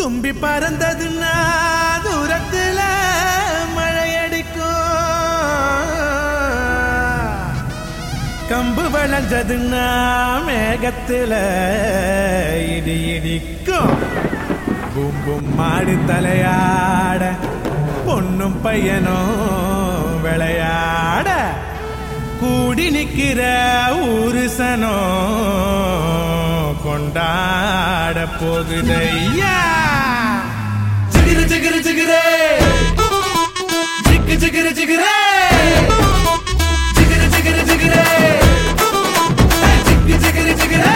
தும்பி பறந்ததுன்னா தூரத்துல மழையடிக்கும் கம்பு விளைஞ்சதுன்னா மேகத்துல இடி இடிக்கும் பூம் பூம் மாடி தலையாட பொண்ணும் பையனும் விளையாட கூடி நிக்கிற ஊரு சனம் கொண்டாட போகுதையா ஜிகிரு ஜிகிரு ஜிகிரே ஜிக்கு ஜிகிரு ஜிகிரே ஜிகிரு ஜிகிரு ஜிகிரே ஏய், ஜிக்கு ஜிகிரு ஜிகிரே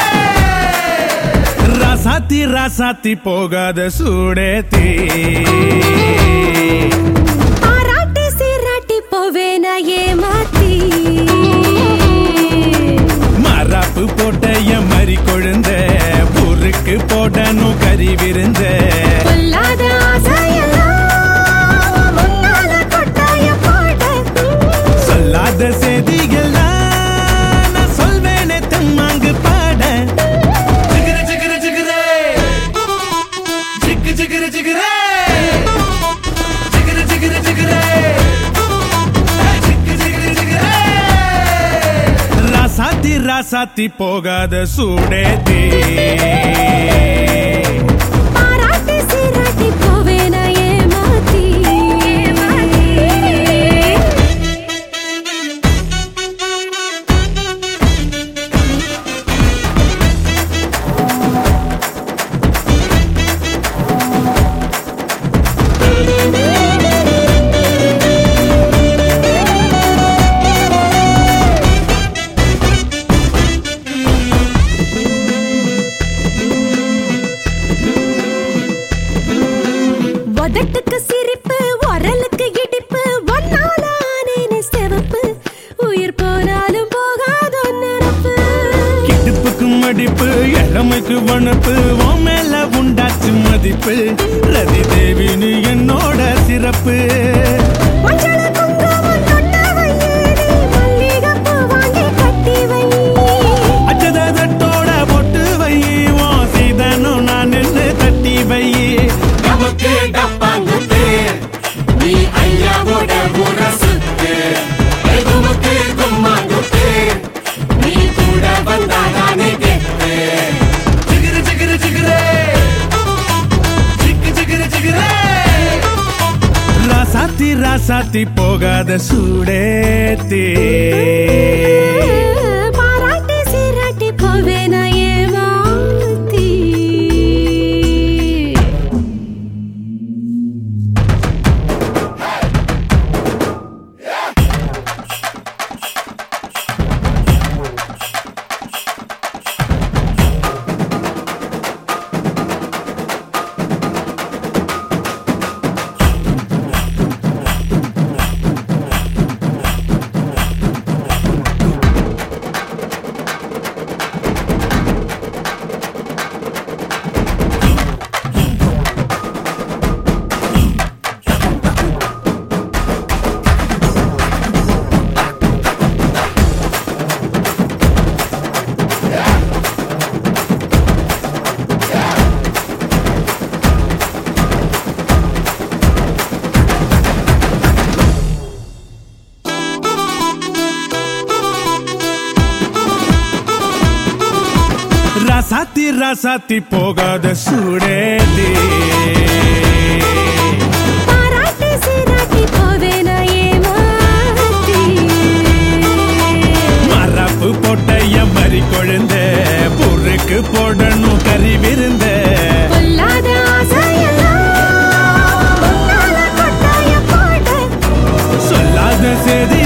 ராசாத்தி ராசாத்தி போகாத சூடேத்தி பாராட்டி சீராட்டி போவேன ஏமாத்தி மராப்பு போட்ட என் மறி கொழுந்த பொறுக்கு போடணும் கறி விருந்த கொல்லாத ஆசையெல்லாம் முன்னால கொட்டாய போட சொல்லாத செய்திகள்லாம் நான் சொல்வேனே தம்மாங்கு பாட ஜிகிரு ஜிகிரு ஜிகிரே ஜிக்கு ஜிகிரு ஜிகிரே ஜிகிரு ஜிகிரு ஜிகிரே ஏய், ஜிக்கு ஜிகிரு ஜிகிரே. ராசாத்தி ராசாத்தி போகாத சூடேத்தி பாராட்டி சீராட்டி போவேன ஏமாத்தி உதட்டுக்கு சிரிப்பு உரலுக்கு இடிப்பு ஒன்னால ஆனேனே செவப்பு உயிர் போனாலும் போகாத நினப்பு கிடுப்புக்கு மடிப்பு இளமைக்கு வனப்பு உன் மேல உண்டாச்சு மதிப்பு ரதி தேவினு என்னோட சிறப்பு மஞ்சள குங்குமம் தொட்ட வையேடி மல்லிகைப்பூ வாங்கி கட்டி வை அச்சதட்டோட பொட்டு வை உன் சீதனும் நான் நின்று தட்டி வை நமக்கு டப்பாங்குத்து நீ ஐயாவோட முரசுத்து எதுவுக்கு கும்மாங்குத்து நீ கூட வந்தாதானே கெத்து ஜிகிரு ஜிகிரு ஜிகிரே ஜிக்கு ஜிகிரு ஜிகிரே ராசாத்தி ராசாத்தி போகாத சூடேத்தி பாராட்டி சீராட்டி போவேன ஏமாத்தி ராசாத்தி ராசாத்தி போகாத சூடேத்தி பாராட்டி சீராட்டி போவேன ஏமாத்தி மரப்பு போட்ட என் மறி கொழுந்த பொறுக்கு போடணும் கறி விருந்த கொல்லாத ஆசையெல்லாம் முன்னால கொட்டாய போட சொல்லாத செய்தி